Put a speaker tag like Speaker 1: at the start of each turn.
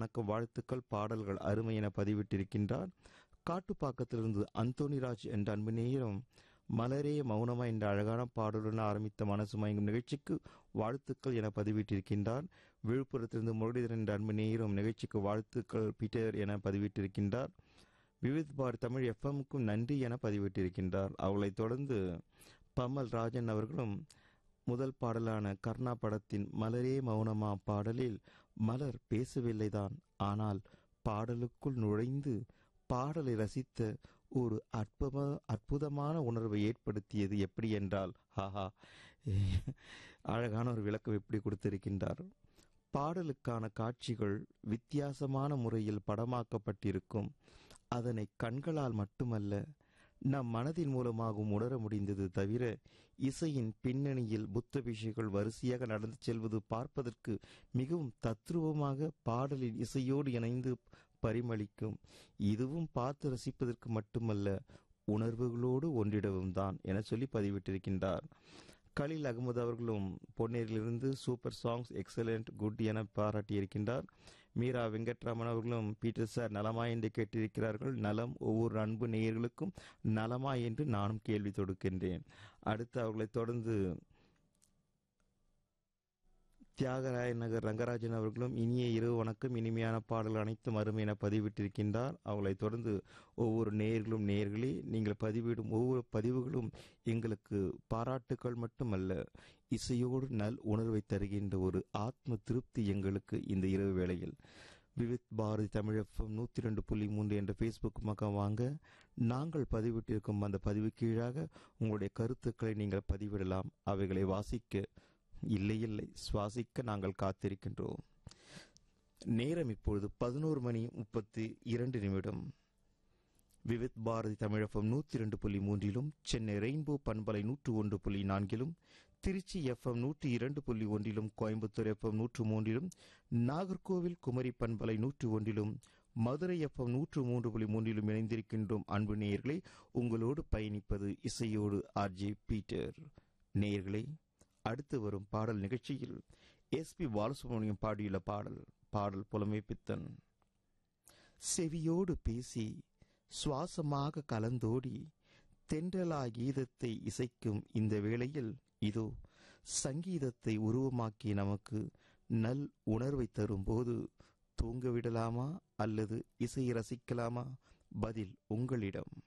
Speaker 1: வணக்கம் வாழ்த்துக்கள் பாடல்கள் அருமை என பதிவிட்டிருக்கின்றார் காட்டுப்பாக்கத்திலிருந்து அந்தோணிராஜ் என்ற அன்பு நேரம் மலரே மௌனமா என்ற அழகான பாடலுடன் ஆரம்பித்த மனசு மயங்கும் நிகழ்ச்சிக்கு வாழ்த்துக்கள் என பதிவிட்டிருக்கின்றார் விழுப்புரத்திலிருந்து முரளிதரன் என்ற அன்பு நேரம் நிகழ்ச்சிக்கு வாழ்த்துக்கள் பீட்டர் என பதிவிட்டிருக்கின்றார் விவித் பார் தமிழ் எஃப்எம்க்கும் நன்றி என பதிவிட்டிருக்கின்றார் அவளைத் தொடர்ந்து பமல் ராஜன் அவர்களும் முதல் பாடலான கர்ணா படத்தின் மலரே மௌனமா பாடலில் மலர் பேசவில்லைதான் ஆனால் பாடலுக்குள் நுழைந்து பாடலை ரசித்த ஒரு அற்புத அற்புதமான உணர்வை ஏற்படுத்தியது எப்படி என்றால் ஹாஹா அழகான ஒரு விளக்கம் எப்படி கொடுத்திருக்கின்றார் பாடலுக்கான காட்சிகள் வித்தியாசமான முறையில் படமாக்கப்பட்டிருக்கும் அதனை கண்களால் மட்டுமல்ல நம் மனதின் மூலமாகவும் உணர முடிந்தது தவிர இசையின் பின்னணியில் புத்த பிஷைகள் வரிசையாக நடந்து செல்வது பார்ப்பதற்கு மிகவும் தத்ரூபமாக பாடலின் இசையோடு இணைந்து பரிமளிக்கும் இதுவும் பார்த்து ரசிப்பதற்கு மட்டுமல்ல உணர்வுகளோடு ஒன்றிடவும் தான் என சொல்லி பதிவிட்டிருக்கின்றார் கலீல் அகமது அவர்களும் பொன்னேரிலிருந்து சூப்பர் சாங்ஸ் எக்ஸலண்ட் குட் என பாராட்டியிருக்கின்றார் மீரா வெங்கட்ராமன் அவர்களும் பீட்டர் சார் நலமா என்று கேட்டிருக்கிறார்கள் நலம் ஒவ்வொரு அன்பு நேயர்களுக்கும் நலமா என்று நானும் கேள்வி தொடுக்கின்றேன் அடுத்து அவர்களைத் தொடர்ந்து தியாகராய நகர் ரங்கராஜன் அவர்களும் இனிய இரவு வணக்கம் இனிமையான பாடல்கள் அனைத்தும் அருமை என பதிவிட்டிருக்கின்றார் அவளைத் தொடர்ந்து ஒவ்வொரு நேயர்களும் நேயர்களே நீங்கள் பதிவிடும் ஒவ்வொரு பதிவுகளும் எங்களுக்கு பாராட்டுக்கள் மட்டுமல்ல இசையோடு நல் உணர்வை தருகின்ற ஒரு ஆத்ம திருப்தி எங்களுக்கு இந்த இரவு வேளையில் விவித் பாரதி தமிழகம் நூத்தி ரெண்டு புள்ளி மூன்று என்ற ஃபேஸ்புக் பக்கம் வாங்க நாங்கள் பதிவிட்டிருக்கும் அந்த பதிவு கீழாக உங்களுடைய கருத்துக்களை நீங்கள் பதிவிடலாம் அவைகளை வாசிக்க இல்லை இல்லை சுவாசிக்க நாங்கள் காத்திருக்கின்றோம் நேரம் இப்பொழுது பதினோரு மணி முப்பத்தி இரண்டு நிமிடம் விவித் பாரதி தமிழகம் நூத்தி ரெண்டு புள்ளி மூன்றிலும் சென்னை ரெயின்போ பண்பலை நூற்று ஒன்று புள்ளி நான்கிலும் திருச்சி எஃப்எம் நூற்றி இரண்டு புள்ளி ஒன்றிலும் கோயம்புத்தூர் எஃப்எம் நூற்று மூன்றிலும் நாகர்கோவில் குமரி பண்பலை நூற்று ஒன்றிலும் மதுரை எஃப்எம் நூற்று மூன்று புள்ளி மூன்றிலும் இணைந்திருக்கின்றோம் அன்பு நேயர்களை உங்களோடு பயணிப்பது இசையோடு ஆர்ஜே பீட்டர் நேயர்களே அடுத்து வரும் பாடல் நிகழ்ச்சியில் எஸ் பி பாலசுப்ரமணியம் பாடியுள்ள பாடல் பாடல் புலமை பித்தன் செவியோடு பேசி சுவாசமாக கலந்தோடி தென்றலா கீதத்தை இசைக்கும் இந்த வேளையில் இதோ சங்கீதத்தை உருவமாக்கி நமக்கு நல் உணர்வை தரும்போது தூங்க விடலாமா அல்லது இசை ரசிக்கலாமா பதில் உங்களிடம்